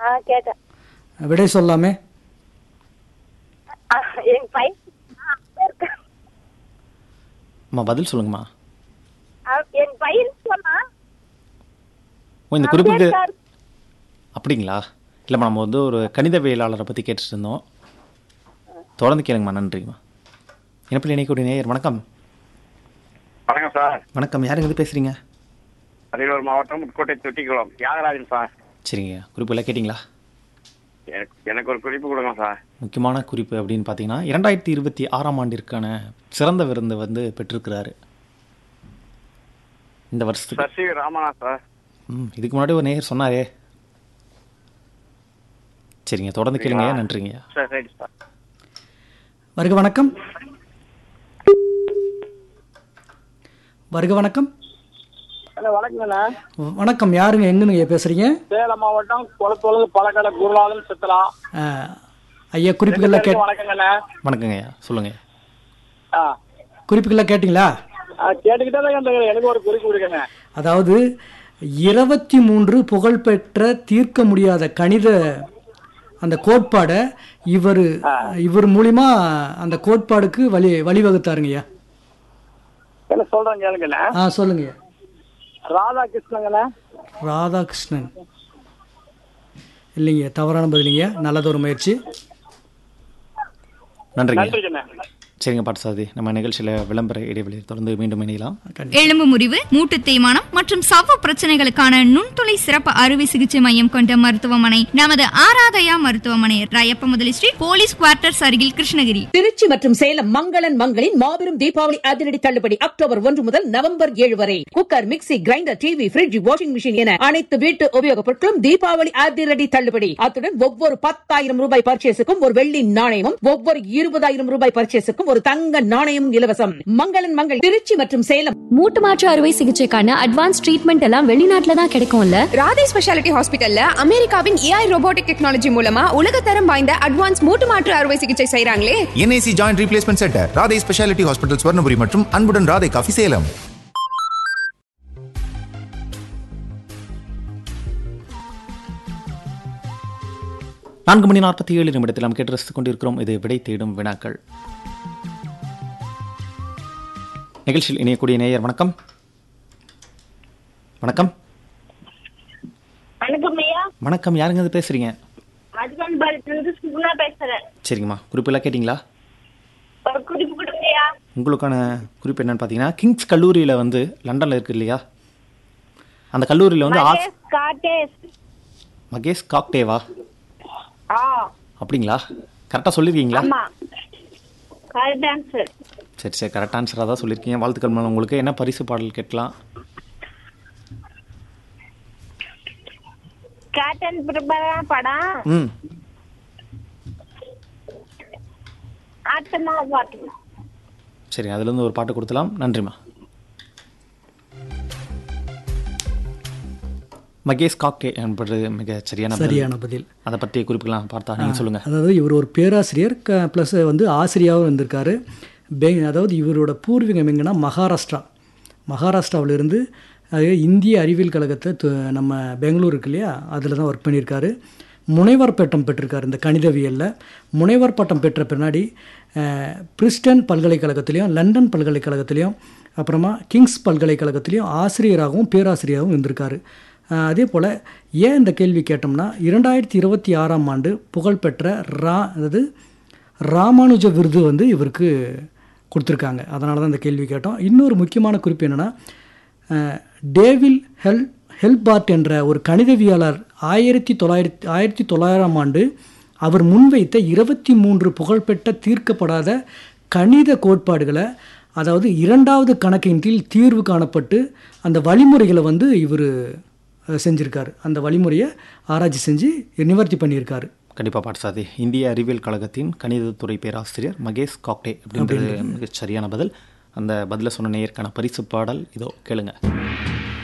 ஆ கேட்டேன் விடை சொல்லாமே ஆ, என் பையன் ஆ, இருக்கு. அம்மா பதில் சொல்லுங்கம்மா ஆ, என் பையன் சொன்னா ஓ இந்த குறிப்புக்கு அம்பேத்கர். அப்படிங்களா இல்லைம்மா நம்ம வந்து ஒரு கணிதவியலாளரை பற்றி கேட்டுட்டு இருந்தோம் தொடர்ந்து கேளுங்கம்மா நன்றிங்கம்மா இனப்பில் இணைக்கூடிய நேயர் வணக்கம் வணக்கம் சார் வணக்கம் யாருங்க இது பேசுகிறீங்க அரியலூர் மாவட்டம் புதுக்கோட்டை தொட்டிக்குளம் தியாகராஜன் சார் சரிங்க குறிப்பெல்லாம் கேட்டிங்களா எனக்கு எனக்கு ஒரு குறிப்பு கொடுங்க சார் முக்கியமான குறிப்பு அப்படின்னு பார்த்தீங்கன்னா இரண்டாயிரத்தி இருபத்தி ஆறாம் ஆண்டிற்கான சிறந்த விருந்தை வந்து பெற்றிருக்கிறாரு இந்த வருஷத்துக்கு சசி ராமநாத் சார் ம் இதுக்கு முன்னாடி ஒரு நேயர் சொன்னாரே சரிங்க தொடர்ந்து கேளுங்க நன்றிங்க சரி ரைட் சார் வருக வணக்கம் வருக வணக்கம் அண்ணா வணக்கங்கண்ணா வ- வணக்கம் யாருங்க எங்கன்னு பேசுறீங்க சேலம் மாவட்டம் குளத்தோலது பழக்கடை குருநாதன் சித்தலா ஆ, ஐயா குறிப்புகள்லாம் கேட் வணக்கங்கண்ணா வணக்கங்க ஐயா சொல்லுங்க ஆ குறிப்புகள்லாம் கேட்டிங்களா ஆ, கேட்டுக்கிட்டே தான் இருந்தேங்க. எனக்கு ஒரு குறிப்பு கொடுங்க அதாவது இருபத்தி மூன்று புகழ்பெற்ற தீர்க்க முடியாத கணித அந்த கோட்பாடை இவர் இவர் மூலியமா அந்த கோட்பாடுக்கு வழி வழிவகுத்தாருங்கய்யா என்ன சொல்றேன் கேளுங்கண்ணா ஆ சொல்லுங்கய்யா ராதாகிருஷ்ணங்கண்ணா ராதாகிருஷ்ணன் இல்லைங்க தவறான பதிலிங்க நல்லதொரு முயற்சி நன்றிங்க நன்றிங்கண்ணா சரிங்க பாட்டசாதி நம்ம நிகழ்ச்சியில் விளம்பர இடைவெளியை தொடர்ந்து மீண்டும் இணையலாம் எலும்பு முறிவு மூட்டு தேய்மானம் மற்றும் சவ்வு பிரச்சனைகளுக்கான நுண்துளை சிறப்பு அறுவை சிகிச்சை மையம் கொண்ட மருத்துவமனை நமது ஆராதயா மருத்துவமனை ராயப்ப முதலி ஸ்ட்ரீட் போலீஸ் குவார்ட்டர்ஸ் அருகில் கிருஷ்ணகிரி திருச்சி மற்றும் சேலம் மங்களன் மங்களின் மாபெரும் தீபாவளி அதிரடி தள்ளுபடி அக்டோபர் ஒன்று முதல் நவம்பர் ஏழு வரை cooker mixie grinder TV fridge washing machine என அனைத்து வீட்டு உபயோகப் பொருட்களும் தீபாவளி அதிரடி தள்ளுபடி அத்துடன் ஒவ்வொரு பத்தாயிரம் ரூபாய் பர்ச்சேஸுக்கும் ஒரு வெள்ளி நாணயமும் ஒவ்வொரு இருபதாயிரம் ரூபாய் பர்ச்சேஸுக்கும் ஒரு தங்க நாணயமும் இலவசம் மங்களன் மங்கள் திருச்சி மற்றும் சேலம் மூட்டு மாற்று அறுவை சிகிச்சைக்கான அட்வான்ஸ் ட்ரீட்மெண்ட் எல்லாம் வெளிநாட்டுல தான் கிடைக்கும்ல ராதே ஸ்பெஷாலிட்டி ஹாஸ்பிட்டல்ல அமெரிக்காவின் ஏஐ ரோபோட்டிக் டெக்னாலஜி மூலமா உலகத்தரம் வாய்ந்த அட்வான்ஸ் மூட்டு மாற்று அறுவை சிகிச்சை செய்றாங்களே NIC joint replacement centre Radhai speciality hospital Swarnapuri மற்றும் அன்புடன் ராதை காஃபி சேலம் நான்கு மணி நாற்பத்தி ஏழு நிமிடத்தில் நாம் கேட்டு ரசித்துக் கொண்டிருக்கிறோம் இது விடை தேடும் வினாக்கள் நிகழ்ச்சியில் இணையக்கூடிய நேயர் வணக்கம் வணக்கம் வணக்கம் ஐயா வணக்கம் யாருங்க இது பேசுறீங்க மதுவன் பாலத்திலிருந்து சுகுணா பேசுறேன் சரிங்கம்மா குறிப்பெல்லாம் கேட்டிங்களா ஒரு குறிப்பு கொடுங்கய்யா உங்களுக்கான குறிப்பு என்னன்னு பார்த்தீங்கன்னா கிங்ஸ் கல்லூரியில் வந்து லண்டனில் இருக்கு இல்லையா அந்த கல்லூரியில் வந்து ஆர்ட்ஸ் மகேஷ் காட்டேஸ் மகேஷ் காக்டேவா ஆ அப்படிங்களா கரெக்டாக சொல்லியிருக்கீங்களா ஆமா கரெக்ட் ஆன்சர் சரி சரி கரெக்ட் ஆன்சராக தான் சொல்லியிருக்கீங்க வாழ்த்துக்கள் மேடம் உங்களுக்கு என்ன பரிசு பாடல் கேட்கலாம் கேட்டன் பிரபல படம் ம் ஆட்டமா பாட்டு சரி அதுலேருந்து ஒரு பாட்டு கொடுத்தலாம் நன்றிம்மா மகேஷ் காக்டே என்பது மிக சரியான பதில். சரியான பதில் அதை பற்றிய குறிப்புகள்லாம் பார்த்தா நீங்கள் சொல்லுங்கள் அதாவது இவர் ஒரு பேராசிரியர் க ப்ளஸ் வந்து ஆசிரியாகவும் இருந்திருக்காரு பெ அதாவது இவரோட பூர்வீகம் எங்கன்னா மகாராஷ்டிரா மகாராஷ்டிராவிலிருந்து அது இந்திய அறிவியல் கழகத்தை து- நம்ம பெங்களூர் இருக்கு இல்லையா அதில் தான் ஒர்க் பண்ணியிருக்காரு முனைவர் பட்டம் பெற்றிருக்காரு இந்த கணிதவியலில் முனைவர் பட்டம் பெற்ற பின்னாடி அஹ், பிரிஸ்டன் பல்கலைக்கழகத்திலையும் லண்டன் பல்கலைக்கழகத்திலையும் அப்புறமா கிங்ஸ் பல்கலைக்கழகத்திலையும் ஆசிரியராகவும் பேராசிரியராகவும் இருந்திருக்காரு அஹ், அதே போல் ஏன் இந்த கேள்வி கேட்டோம்னா இரண்டாயிரத்தி இருபத்தி ஆறாம் ஆண்டு புகழ்பெற்ற ரா அதாவது ராமானுஜ விருது வந்து இவருக்கு கொடுத்துருக்காங்க அதனால தான் இந்த கேள்வி கேட்டோம் இன்னொரு முக்கியமான குறிப்பு என்னென்னா டேவில் ஹெல் ஹெல்பார்ட் என்ற ஒரு கணிதவியலாளர் ஆயிரத்தி தொள்ளாயிரத்தி ஆயிரத்தி தொள்ளாயிரம் ஆண்டு அவர் முன்வைத்த இருபத்தி மூன்று புகழ்பெற்ற தீர்க்கப்படாத கணித கோட்பாடுகளை அதாவது இரண்டாவது கணக்கின் கீழ் தீர்வு காணப்பட்டு அந்த வழிமுறைகளை வந்து இவர் செஞ்சுருக்காரு அந்த வழிமுறையை ஆராய்ச்சி செஞ்சு நிவர்த்தி பண்ணியிருக்காரு கண்டிப்பாக பாடசாதி இந்திய அறிவியல் கழகத்தின் கணிதத்துறை பேராசிரியர் மகேஷ் காக்டே அப்படின்றது மிகச் சரியான பதில் அந்த பதிலை சொன்ன நேயருக்கான பரிசு பாடல் இதோ கேளுங்க